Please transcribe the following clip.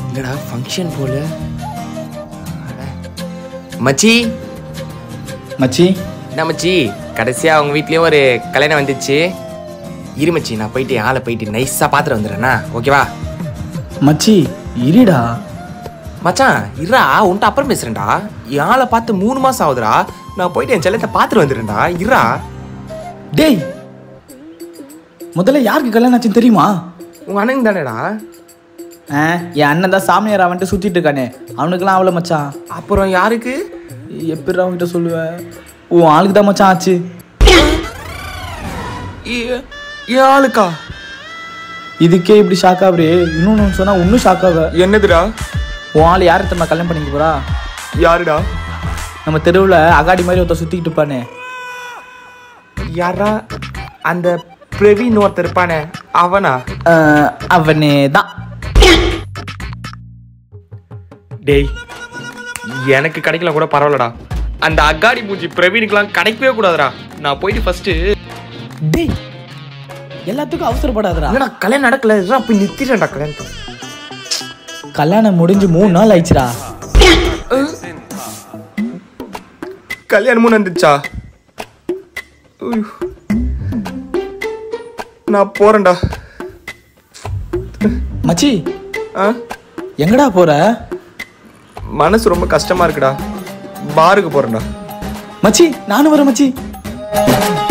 எங்கடா ஃபங்க்ஷன் போல அட. மச்சி மச்சி என்ன மச்சி கடைசியா அவங்க வீட்லயும் ஒரு கல்யாணம் வந்துச்சு இரு மச்சி நான் போயிட்டு என் ஆளை போயிட்டு நைஸா பாத்துட்டு வந்துடுறேண்ணா ஓகேவா மச்சி இருடா மச்சான் இருடா உன்ட்ட அப்புறம் பேசுறேன்டா என் ஆளை பார்த்து மூணு மாசம் ஆகுதுடா நான் போயிட்டு என் செல்லத்தை பார்த்துட்டு வந்துடுறேன்டா இருடா டேய் முதல்ல யாருக்கு கல்யாணம் ஆச்சுன்னு தெரியுமா உங்க அண்ணன் தானேடா ஆ என் அண்ணன் தான் சாமியார் அவன்ட்டு சுத்திட்டு இருக்கானே அவனுக்கெல்லாம் அவ்வளோ மச்சான் அப்புறம் யாருக்கு எப்படி அவன்கிட்ட சொல்லுவேன் உன் ஆளுக்கு தான் மச்சான் ஆச்சு எ- என் ஆளுக்கா இதுக்கே இப்படி ஷாக் ஆகுறே இன்னொன்று சொன்னா இன்னும் ஷாக் ஆக என்னதுடா உன் ஆள் யாரை தம்மா கல்யாணம் பண்ணிக்க போறா யாருடா நம்ம தெருவில் அகாடி மாதிரி ஒருத்தர் சுத்திக்கிட்டு இருப்பானே யாரா அந்த பிரவீன் ஒருத்தர் இருப்பானே அவனா ஆ, அவனே தான் டேய் எனக்கு கிடைக்கல கூட பரவாயில்லடா அந்த அக்காடி மூஞ்சி பிரவீனுக்குலாம் கிடைக்கவே கூடாதுடா நான் போயிட்டு ஃபர்ஸ்ட் டேய் எல்லாத்துக்கும் அவசரப்படாதடா இல்லடா கல்யாணம் நடக்கல இதுதான் போய் நிறுத்திட்டேன்டா கல்யாணத்தை கல்யாணம் முடிஞ்சு மூணு நாள் ஆயிடுச்சுடா கல்யாணமும் வந்துச்சா உய்யோ. நான் போறேன்டா மச்சி ஆ எங்கடா போற மனசு ரொம்ப கஷ்டமா இருக்குடா பாருக்கு போறேன்டா மச்சி நானும் வரேன் மச்சி